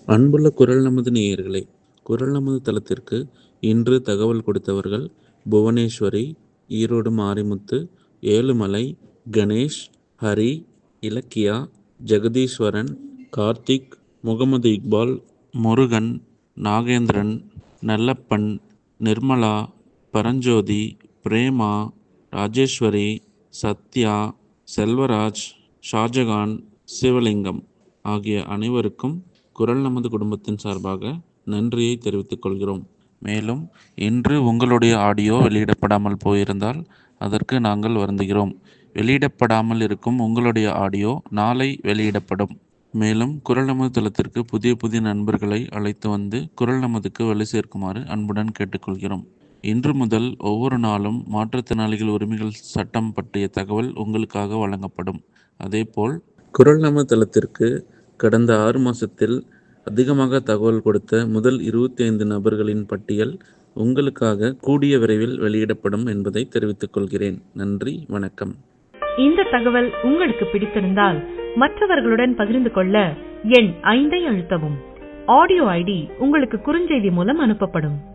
அன்புள்ள குரல் நமது நேயர்களே குரல் நமது தளத்திற்கு இன்று தகவல் கொடுத்தவர்கள் புவனேஸ்வரி ஈரோடு மாரிமுத்து ஏழுமலை கணேஷ் ஹரி இலக்கியா ஜெகதீஸ்வரன் கார்த்திக் முகமது இக்பால் முருகன் நாகேந்திரன் நல்லப்பன் நிர்மலா பரஞ்சோதி பிரேமா ராஜேஸ்வரி சத்யா செல்வராஜ் ஷாஜகான் சிவலிங்கம் ஆகிய அனைவருக்கும் குரல் நமது குடும்பத்தின் சார்பாக நன்றியை தெரிவித்துக் கொள்கிறோம் மேலும் இன்று உங்களுடைய ஆடியோ வெளியிடப்படாமல் போயிருந்தால் அதற்கு நாங்கள் வருந்துகிறோம் வெளியிடப்படாமல் இருக்கும் உங்களுடைய ஆடியோ நாளை வெளியிடப்படும் மேலும் குரல் நமது தளத்திற்கு புதிய புதிய நண்பர்களை அழைத்து வந்து குரல் நமதுக்கு வலு சேர்க்குமாறு அன்புடன் கேட்டுக்கொள்கிறோம் இன்று முதல் ஒவ்வொரு நாளும் மாற்றுத்திறனாளிகள் உரிமைகள் சட்டம் பற்றிய தகவல் உங்களுக்காக வழங்கப்படும் அதேபோல் குரல் நமது தளத்திற்கு கடந்த ஆறு மாதத்தில் அதிகமாக தகவல் கொடுத்த முதல் இருபத்தி ஐந்து நபர்களின் பட்டியல் உங்களுக்காக கூடிய விரைவில் வெளியிடப்படும் என்பதை தெரிவித்துக் கொள்கிறேன் நன்றி வணக்கம் இந்த தகவல் உங்களுக்கு பிடித்திருந்தால் மற்றவர்களுடன் பகிர்ந்து கொள்ள எண் ஐந்தை அழுத்தவும் ஆடியோ ஐடி உங்களுக்கு குறுஞ்செய்தி மூலம் அனுப்பப்படும்